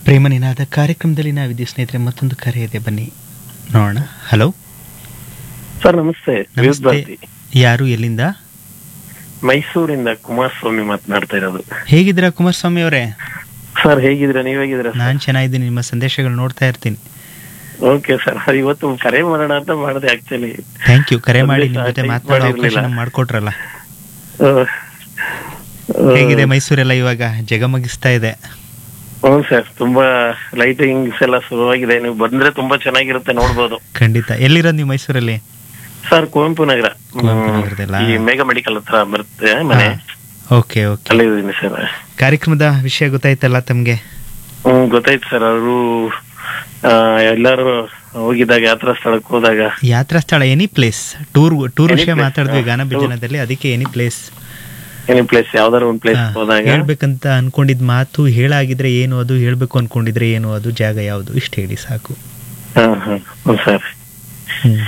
ಪ್ರೇಮ ನಿನಾದ ಕಾರ್ಯಕ್ರಮದಲ್ಲಿ ನಾವಿದ್ದೀವಿ ಸ್ನೇಹಿತರೆ ಮತ್ತೊಂದು ಕರೆ ಇದೆ ಬನ್ನಿ ನೋಡೋಣ ಹಲೋ ಸರ್ ನಮಸ್ತೆ ವಿದ್ಯುತ್ ನಮಸ್ತೆ ಭಾರತಿ ಯಾರು ಎಲ್ಲಿಂದ ಮೈಸೂರಿಂದ ಕುಮಾರಸ್ವಾಮಿ ಮಾತನಾಡ್ತಾ ಇರೋದು ಹೇಗಿದ್ದೀರಾ ಕುಮಾರಸ್ವಾಮಿ ಅವರೇ ಸರ್ ಹೇಗಿದ್ದೀರಾ ನೀವ್ ಹೇಗಿದ್ದೀರಾ ನಾನು ಚೆನ್ನಾಗಿದ್ದೀನಿ ನಿಮ್ಮ ಸಂದೇಶಗಳು ನೋಡ್ತಾ ಇರ್ತೀನಿ ಓಕೆ ಸರ್ ಇವತ್ತು ಕರೆ ಮಾಡೋಣ ಅಂತ ಮಾಡಿದೆ ಆಕ್ಚುಲಿ ಥ್ಯಾಂಕ್ ಯು ಕರೆ ಮಾಡಿ ಸಂದೇಶ ನಿಮ್ಮ ಜೊತೆ type ಮಾತನಾಡೋ ಅವಕಾಶ ಮಾಡಿರ್ಲಿಲ್ಲ. ನಮ್ಗೆ ಮಾಡ್ಕೊಟ್ರಲ್ಲ ಹೇಗಿದೆ ಮೈಸೂರೆಲ್ಲ ಇವಾಗ ಜಗಮಗಿಸ್ತಾ ಇದೆ ಹ್ಞೂ ಸರ್ ತುಂಬಾ ಲೈಟಿಂಗ್ಸ್ ಎಲ್ಲ ಶುರುವಾಗಿದೆ ನೀವು ಬಂದ್ರೆ ತುಂಬಾ ಚೆನ್ನಾಗಿರುತ್ತೆ ನೋಡ್ಬೋದು ಖಂಡಿತ ಎಲ್ಲಿರೋದು ನೀವು ಮೈಸೂರಲ್ಲಿ ಸರ್ ಕುವೆಂಪು ನಗರ ಕುವೆಂಪು ಹ್ಮ್. ನಗರದಲ್ಲ? ಈ ಮೇಘ ಮೆಡಿಕಲ್ ಹತ್ರ ಬರುತ್ತೆ ಮನೆ ಓಕೆ ಓಕೆ ಅಲ್ಲೇ ಇದೀನಿ ಸರ್ ಕಾರ್ಯಕ್ರಮದ ವಿಷಯ ಗೊತ್ತಾಯ್ತಲ್ಲ ತಮ್ಗೆ ಹ್ಮ್ ಗೊತ್ತಾಯ್ತು ಸರ್ ಅವರು ಎಲ್ಲಾರು ಹೋಗಿದಾಗ ಯಾತ್ರಾ ಸ್ಥಳಕ್ಕೆ ಹೋದಾಗ ಯಾತ್ರಾ ಸ್ಥಳ any place tour tour Any ವಿಷಯ place, ಮಾತಾಡಿದ್ವಿ ಹಾ, ಗಾನ tour. ಭಜನದಲ್ಲಿ ಅದಕ್ಕೆ ಎನಿ ಪ್ಲೇಸ್ ಎನಿ ಪ್ಲೇಸ್ ಯಾವ್ದಾರು ಒಂದ್ ಪ್ಲೇಸ್ ಹೋದಾಗ ಹೇಳ್ಬೇಕಂತ ಅನ್ಕೊಂಡಿದ್ ಮಾತು ಹೇಳಾಗಿದ್ರೆ ಏನು ಅದು ಹೇಳ್ಬೇಕು ಅನ್ಕೊಂಡಿದ್ರೆ ಏನು ಅದು ಜಾಗ ಯಾವುದು ಇಷ್ಟ ಹೇಳಿ ಸಾಕು ಹಾ ಹಾ ಹ್ಞೂ ಸರ್ ಹ್ಮ್.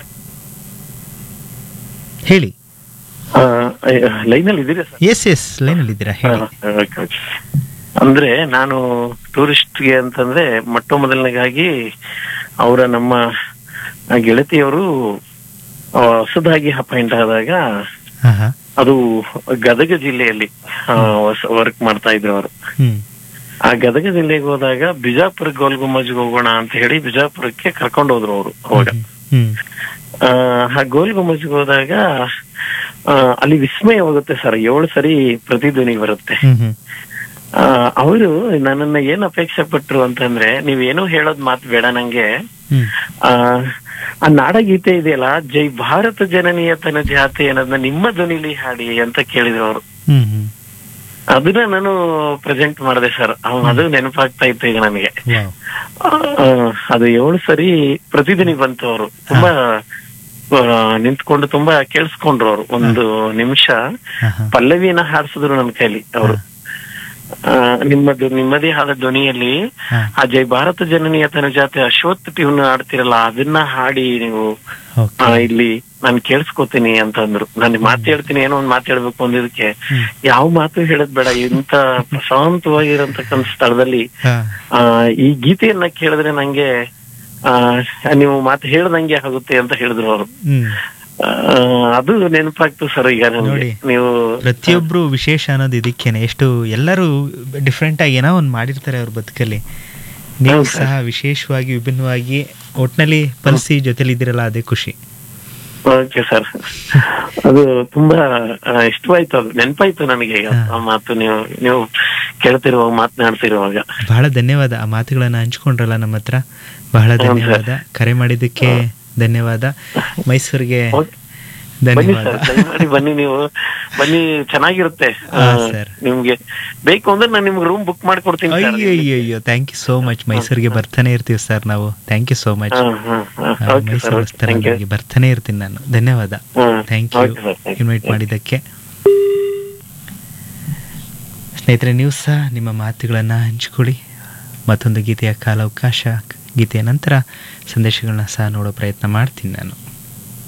ಹೇಳಿ ಲೈನಲ್ಲಿ ಇದೀರಾ ಸರ್ ಎಸ್ ಎಸ್ ಲೈನಲ್ಲಿ ಇದ್ದೀರಾ ಹೇಳಿ ಹಾ, ಓಕೆ, ಓಕೆ. ಅಂದ್ರೆ ನಾನು ಟೂರಿಸ್ಟ್ಗೆ ಅಂತಂದ್ರೆ ಮೊಟ್ಟ ಮೊದಲನೇಗಾಗಿ ಅವರ ನಮ್ಮ ಆ ಗೆಳತಿಯವರು ಆ, ಹೊಸದಾಗಿ ಅಪಾಯಿಂಟ್ ಆದಾಗ ಹಾ ಹಾ ಅದು ಗದಗ ಜಿಲ್ಲೆಯಲ್ಲಿ ವರ್ಕ್ ಮಾಡ್ತಾ ಇದ್ರು ಅವರು ಹ್ಮ್ ಆ ಗದಗ ಜಿಲ್ಲೆಗೆ ಹೋದಾಗ ಬಿಜಾಪುರ ಗೋಲ್ ಗುಮ್ಮಜ್ಗೆ ಹೋಗೋಣ ಅಂತ ಹೇಳಿ ಬಿಜಾಪುರಕ್ಕೆ ಕರ್ಕೊಂಡು ಹೋದ್ರು ಅವರು ಅವಾಗ ಹ್ಮ್ ಆ, ಆ ಗೋಲ್ ಗುಮ್ಮಜ್ಗೆ ಹೋದಾಗ ಆ, ಅಲ್ಲಿ ವಿಸ್ಮಯ ಹೋಗುತ್ತೆ ಸರ್ ಏಳು ಸರಿ ಪ್ರತಿಧ್ವನಿ ಬರುತ್ತೆ ಹ್ಮ್ ಹ್ಮ್ ಅವರು ನನ್ನನ್ನ ಏನ್ ಅಪೇಕ್ಷೆ ಪಟ್ರು ಅಂತಂದ್ರೆ ನೀವೇನೋ ಹೇಳೋದ್ ಮಾತು ಬೇಡ ನಂಗೆ ಹ್ಮ್ ಆ ಆ ನಾಡಗೀತೆ ಇದೆಯಲ್ಲ ಜೈ ಭಾರತ ಜನನೀಯ ತನ ಜಾತಿ ಅನ್ನೋದನ್ನ ನಿಮ್ಮ ಧ್ವನಿಲಿ ಹಾಡಿ ಅಂತ ಕೇಳಿದ್ರು ಅವರು ಹ್ಮ್ ಹ್ಮ್ ಅದನ್ನ ನಾನು ಪ್ರೆಸೆಂಟ್ ಮಾಡಿದೆ ಸರ್ ಅದು ನೆನಪಾಗ್ತಾ ಇತ್ತು ಈಗ ನನಗೆ ವಾವ್ ಆ, ಅದು ಏಳು ಸರಿ ಪ್ರತಿದಿನ ಬಂತು ಅವರು ತುಂಬಾ ಆ, ನಿಂತ್ಕೊಂಡು ತುಂಬಾ ಕೇಳಿಸ್ಕೊಂಡ್ರು ಅವರು ಒಂದು ನಿಮಿಷ ಹಾ ಹಾ ಪಲ್ಲವಿಯನ್ನ ಹಾಡ್ಸಿದ್ರು ನನ್ನ ಕೈಲಿ ಅವರು ನಿಮ್ಮ ಧ್ವ- ನಿಮ್ಮದೇ ಆದ ಧ್ವನಿಯಲ್ಲಿ ಹಾ ಆ ಜೈ ಭಾರತ ಜನನೀಯ ತನ ಜಾತಿ ಅಶ್ವತ್ಥ ಟ್ಯೂನ್ ಆಡ್ತಿರಲ್ಲ ಅದನ್ನ ಹಾಡಿ ನೀವು ಆ, ಓಕೆ ಇಲ್ಲಿ ನಾನು ಕೇಳಿಸ್ಕೊತೀನಿ ಅಂತ ಅಂದ್ರು ನಾನು ಮಾತು ಹೇಳ್ತೀನಿ ಏನೋ ಒಂದ್ ಮಾತು ಹೇಳ್ಬೇಕು ಅಂದಿದ್ದಕ್ಕೆ ಹ್ಮ್. ಯಾವ ಮಾತು ಹೇಳದ್ ಬೇಡ ಇಂತ ಪ್ರಶಾಂತವಾಗಿರತಕ್ಕಂತ ಸ್ಥಳದಲ್ಲಿ ಹಾ ಆ ಈ ಗೀತೆಯನ್ನ ಕೇಳಿದ್ರೆ ನಂಗೆ ಆ ನೀವು ಮಾತು ಹೇಳ್ದಂಗೆ ಆಗುತ್ತೆ ಅಂತ ಹೇಳಿದ್ರು ಅವರು ಹ್ಮ್ ಅದು ನೆನಪಾಗ್ತು ಸರ್ ಈಗ ನನಗೆ ನೋಡಿ. ನೀವು ಪ್ರತಿಯೊಬ್ರು ವಿಶೇಷ ಅನ್ನೋದು ಇದಕ್ಕೇನೆ ಎಷ್ಟು ಎಲ್ಲರೂ ಡಿಫ್ರೆಂಟ್ ಆಗಿ ಏನೋ ಒಂದು ಮಾಡಿರ್ತಾರೆ ಅವ್ರ ಬದುಕಲ್ಲಿ ನೀವು ಹೌದು ಸರ್. ಸಹ ವಿಶೇಷವಾಗಿ ವಿಭಿನ್ನವಾಗಿ ಒಟ್ನಲ್ಲಿ ಪಲ್ಸಿ ಜೊತೆಲಿ ಇದ್ದೀರಲ್ಲ ಅದೇ ಖುಷಿ ಓಕೆ ಸರ್ ಅದು ತುಂಬಾ ಆ, ಇಷ್ಟವಾಯ್ತು ಅದು ನೆನಪಾಯ್ತು ನನಗೆ ಈಗ ಹಾ. ಆ ಮಾತು ನೀವು ನೀವು ಕೇಳ್ತಿರುವಾಗ ಮಾತನಾಡ್ತಿರುವಾಗ ಬಹಳ ಧನ್ಯವಾದ ಆ ಮಾತುಗಳನ್ನ ಹಂಚ್ಕೊಂಡ್ರಲ್ಲ ನಮ್ಮ ಹತ್ರ ಬಹಳ ಹೌದು ಸರ್. ಧನ್ಯವಾದ ಕರೆ ಮಾಡಿದ್ದಕ್ಕೆ ಧನ್ಯವಾದ ಮೈಸೂರಿಗೆ ಓಕೆ. ಬನ್ನಿ ಧನ್ಯವಾದ ಸರ್ ದಯಮಾಡಿ ಬನ್ನಿ ನೀವು ಬನ್ನಿ ಚೆನ್ನಾಗಿರುತ್ತೆ ಆ, ಹಾ, ಸರ್. ನಿಮ್ಗೆ ಬೇಕು ಅಂದ್ರೆ ನಾನು ನಿಮ್ಗೆ ರೂಮ್ ಬುಕ್ ಮಾಡ್ಕೊಡ್ತೀನಿ ಸರ್. ಅಯ್ಯೋ ಅಯ್ಯೋ ಅಯ್ಯೋ ಥ್ಯಾಂಕ್ ಯು ಸೋ ಮಚ್ ಮೈಸೂರಿಗೆ ಬರ್ತಾನೆ ಇರ್ತೀವಿ ಸರ್ ನಾವು ಥ್ಯಾಂಕ್ ಯು ಸೋ ಮಚ್ ಹಾ, ಹಾ, ಹಾ. Okay sir, okay. Thank you. Mysuru ಬರ್ತಾನೆ ಇರ್ತೀನಿ ನಾನು ಧನ್ಯವಾದ ಹಾ, thank you okay sir, thank you. Invite ಮಾಡಿದ್ದಕ್ಕೆ ಸ್ನೇಹಿತರೆ ನೀವು ಸಹ ನಿಮ್ಮ ಮಾತುಗಳನ್ನು ಹಂಚಿಕೊಳ್ಳಿ ಮತ್ತೊಂದು ಗೀತೆಯ ಕಾಲಾವಕಾಶ ಗೀತೆಯ ನಂತರ ಸಂದೇಶಗಳನ್ನ ಸಹ ನೋಡೋ ಪ್ರಯತ್ನ ಮಾಡ್ತೀನಿ ನಾನು